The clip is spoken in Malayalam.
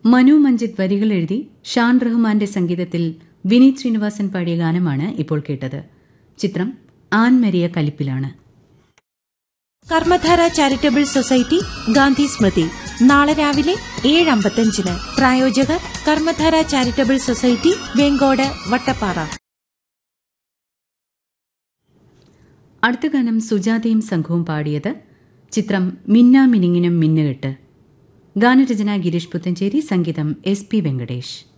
മനു മഞ്ജിത് വരികൾ എഴുതി ഷാൻ റഹ്മാന്റെ സംഗീതത്തിൽ വിനീത് ശ്രീനിവാസൻ പാടിയ ഗാനമാണ് ഇപ്പോൾ കേട്ടത് ചിത്രം ആൻ മരിയ കലിപ്പിലാണ് കർമ്മധാര ചാരിറ്റബിൾ സൊസൈറ്റി ഗാന്ധി സ്മൃതി നാളെ രാവിലെ ഏഴ് അമ്പത്തഞ്ചിന് പ്രായോജകർ കർമ്മധാര ചാരിറ്റബിൾ സൊസൈറ്റി വേങ്കോട് വട്ടപ്പാറ അടുത്ത ഗാനം സുജാതയും സംഘവും പാടിയത് ചിത്രം മിന്നാ മിനിങ്ങിനും മിന്നുകെട്ട് ഗാനരചന ഗിരീഷ് പുത്തഞ്ചേരി സംഗീതം എസ് പി വെങ്കടേഷ്